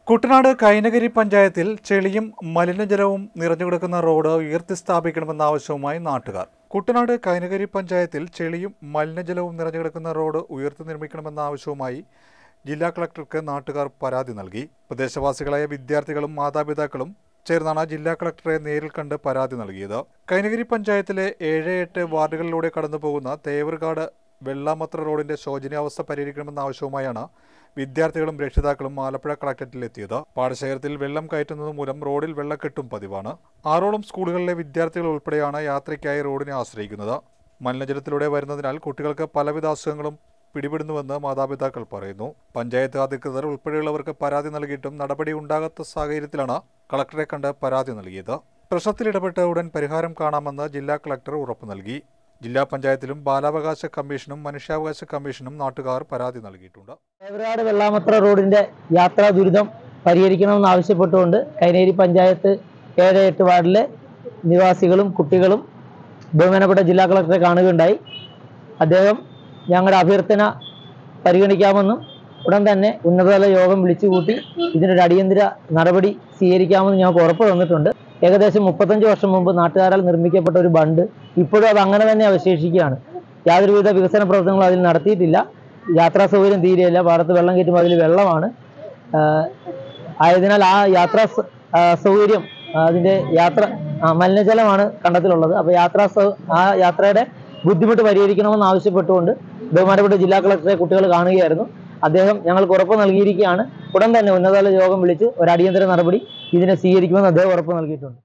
കുട്ടനാട് കൈനഗിരി പഞ്ചായത്തിൽ ചെളിയും മലിനജലവും നിറഞ്ഞുകിടക്കുന്ന റോഡ് ഉയർത്തി സ്ഥാപിക്കണമെന്ന ആവശ്യവുമായി നാട്ടുകാർ കുട്ടനാട് കൈനഗിരി പഞ്ചായത്തിൽ ചെളിയും മലിനജലവും നിറഞ്ഞുകിടക്കുന്ന റോഡ് ഉയർത്തി നിർമ്മിക്കണമെന്ന ആവശ്യവുമായി ജില്ലാ കളക്ടർക്ക് നാട്ടുകാർ പരാതി നൽകി പ്രദേശവാസികളായ വിദ്യാർത്ഥികളും മാതാപിതാക്കളും ചേർന്നാണ് ജില്ലാ കളക്ടറെ നേരിൽ കണ്ട് പരാതി നൽകിയത് കൈനഗിരി പഞ്ചായത്തിലെ ഏഴ് എട്ട് വാർഡുകളിലൂടെ കടന്നുപോകുന്ന തേവർകാട് വെള്ളാമത്ര റോഡിന്റെ ശോചനീയാവസ്ഥ പരിഹരിക്കണമെന്ന ആവശ്യവുമായാണ് വിദ്യാർത്ഥികളും രക്ഷിതാക്കളും ആലപ്പുഴ കളക്ടറേറ്റിൽ എത്തിയത് പാടശേഖരത്തിൽ വെള്ളം കയറ്റുന്നത് മൂലം റോഡിൽ വെള്ളക്കെട്ടും പതിവാണ് ആറോളം സ്കൂളുകളിലെ വിദ്യാർത്ഥികൾ ഉൾപ്പെടെയാണ് യാത്രയ്ക്കായി റോഡിനെ ആശ്രയിക്കുന്നത് മലിനജലത്തിലൂടെ വരുന്നതിനാൽ കുട്ടികൾക്ക് പലവിധ അസുഖങ്ങളും പിടിപെടുന്നുവെന്ന് മാതാപിതാക്കൾ പറയുന്നു പഞ്ചായത്ത് അധികൃതർ ഉൾപ്പെടെയുള്ളവർക്ക് പരാതി നൽകിയിട്ടും നടപടി ഉണ്ടാകാത്ത സാഹചര്യത്തിലാണ് കളക്ടറെ കണ്ട് പരാതി നൽകിയത് പ്രശ്നത്തിൽ ഇടപെട്ട് ഉടൻ പരിഹാരം കാണാമെന്ന് ജില്ലാ കളക്ടർ ഉറപ്പു നൽകി ജില്ലാ പഞ്ചായത്തിലും ബാലാവകാശ കമ്മീഷനും മനുഷ്യാവകാശ കമ്മീഷനും നാട്ടുകാർ പരാതി നൽകിയിട്ടുണ്ട് തേവരാട് വെള്ളാമത്ര റോഡിന്റെ യാത്രാ ദുരിതം പരിഹരിക്കണമെന്ന് ആവശ്യപ്പെട്ടുകൊണ്ട് കൈനേരി പഞ്ചായത്ത് ഏഴ് എട്ട് വാർഡിലെ നിവാസികളും കുട്ടികളും ബഹുമാനപ്പെട്ട ജില്ലാ കളക്ടറെ കാണുകയുണ്ടായി അദ്ദേഹം ഞങ്ങളുടെ അഭ്യർത്ഥന പരിഗണിക്കാമെന്നും ഉടൻ തന്നെ ഉന്നതതല യോഗം വിളിച്ചുകൂട്ടി ഇതിനൊരു അടിയന്തര നടപടി സ്വീകരിക്കാമെന്ന് ഞങ്ങൾക്ക് ഉറപ്പ് തന്നിട്ടുണ്ട് ഏകദേശം മുപ്പത്തഞ്ച് വർഷം മുമ്പ് നാട്ടുകാരാൽ നിർമ്മിക്കപ്പെട്ട ഒരു ബണ്ട് ഇപ്പോഴും അത് അങ്ങനെ തന്നെ അവശേഷിക്കുകയാണ് യാതൊരുവിധ വികസന പ്രവർത്തനങ്ങളും അതിൽ നടത്തിയിട്ടില്ല യാത്രാ സൗകര്യം തീരെയില്ല പാടത്ത് വെള്ളം കയറ്റുമ്പോൾ അതിൽ വെള്ളമാണ് ആഹ് ആയതിനാൽ ആ യാത്രാ സ- ആ സൗകര്യം ആ അതിന്റെ യാത്ര ആ മലിനജലമാണ് കണ്ടത്തിലുള്ളത് അപ്പോൾ യാത്രാ സൗ ആ യാത്രയുടെ ബുദ്ധിമുട്ട് പരിഹരിക്കണമെന്ന് ആവശ്യപ്പെട്ടുകൊണ്ട് ബഹുമാനപ്പെട്ട ജില്ലാ കളക്ടറെ കുട്ടികൾ കാണുകയായിരുന്നു അദ്ദേഹം ഞങ്ങൾക്ക് ഉറപ്പ് നൽകിയിരിക്കുകയാണ് ഉടൻ തന്നെ ഉന്നതതല യോഗം വിളിച്ച് ഒരു അടിയന്തര നടപടി ഇതിനെ സ്വീകരിക്കുമെന്ന് അദ്ദേഹം ഉറപ്പ് നൽകിയിട്ടുണ്ട്